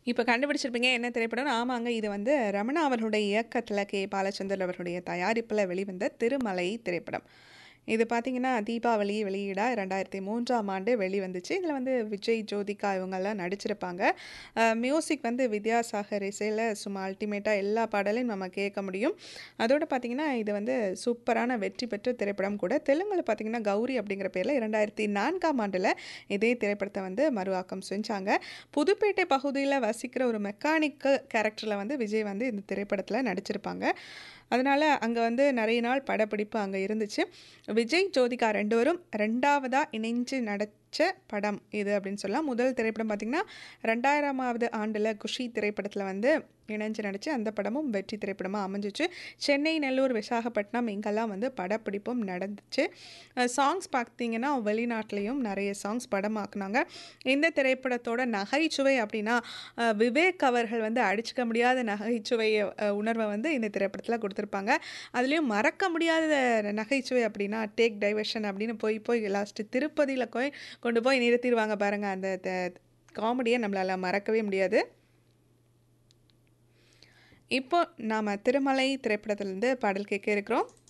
இப்ப கண்டுபிடிச்சிருப்பீங்க என்ன திரைப்படம்னு. ஆமாங்க. இது வந்து ரமணா அவர்களுடைய இயக்கத்தில கே. பாலச்சந்தர் அவர்களுடைய தயாரிப்பில வெளிவந்த திருமலை திரைப்படம். இது பார்த்தீங்கன்னா, தீபாவளி வெளியீடா 2003ஆம் ஆண்டு வெளிவந்துச்சு. இதில வந்து விஜய், ஜோதிகா இவங்கலாம் நடிச்சிருப்பாங்க. அ மியூசிக் வந்து வித்யாசாகர் இசையில சும்மா அல்டிமேட்டா எல்லா பாடலையும் நம்ம கேட்க முடியும். அதோட பார்த்தீங்கன்னா, இது வந்து சூப்பரான வெற்றி பெற்ற திரைப்படம் கூட. தெலுங்குல பார்த்தீங்கன்னா, கௌரி அப்படிங்கிற பேர்ல 2004ஆம் ஆண்டுல இதே திரைப்படத்த வந்து மறுஆக்கம் செஞ்சாங்க. புதுப்பேட்டை பகுதியில வசிக்கிற ஒரு மெக்கானிக்கு கேரக்டர்ல வந்து விஜய் வந்து இந்த திரைப்படத்தில நடிச்சிருப்பாங்க. அதனால அங்க வந்து நெறைய நாள் படப்பிடிப்பு அங்க இருந்துச்சு. விஜய், ஜோதிகா 2 பேரும் 2வதா இணைஞ்சு நடிச்ச படம் இது அப்படின்னு சொல்லலாம். முதல் திரைப்படம் பார்த்தீங்கன்னா, 2000ஆவது ஆண்டுல குஷி திரைப்படத்தில வந்து இணைஞ்சு நடிச்சு அந்த படமும் வெற்றி திரைப்படமா அமைஞ்சுச்சு. சென்னை, நெல்லூர், விசாகப்பட்டினம் இங்கெல்லாம் வந்து படப்பிடிப்பும் நடந்துச்சு. அ சாங்ஸ் பார்த்தீங்கன்னா, வெளிநாட்டிலயும் நெறைய சாங்ஸ் படமாக்குனாங்க. இந்த திரைப்படத்தோட நகைச்சுவை அப்படின்னா, அ விவேக் அவர்கள் வந்து அடிச்சுக்க முடியாத நகைச்சுவை அ உணர்வ வந்து இந்த திரைப்படத்தில குடுத்துருப்பாங்க. அதுலயும் மறக்க முடியாத நகைச்சுவை அப்படின்னா, டேக் டைவர்ஷன் அப்படின்னு போய் போய் லாஸ்ட் திருப்பதியில போய் கொண்டு போய் நிறுத்திருவாங்க பாருங்க. அந்த த காமெடிய நம்மளால மறக்கவே முடியாது. இப்போ நாம திருமலை திரைப்படத்திலருந்து பாடல் கேட்க இருக்கிறோம்.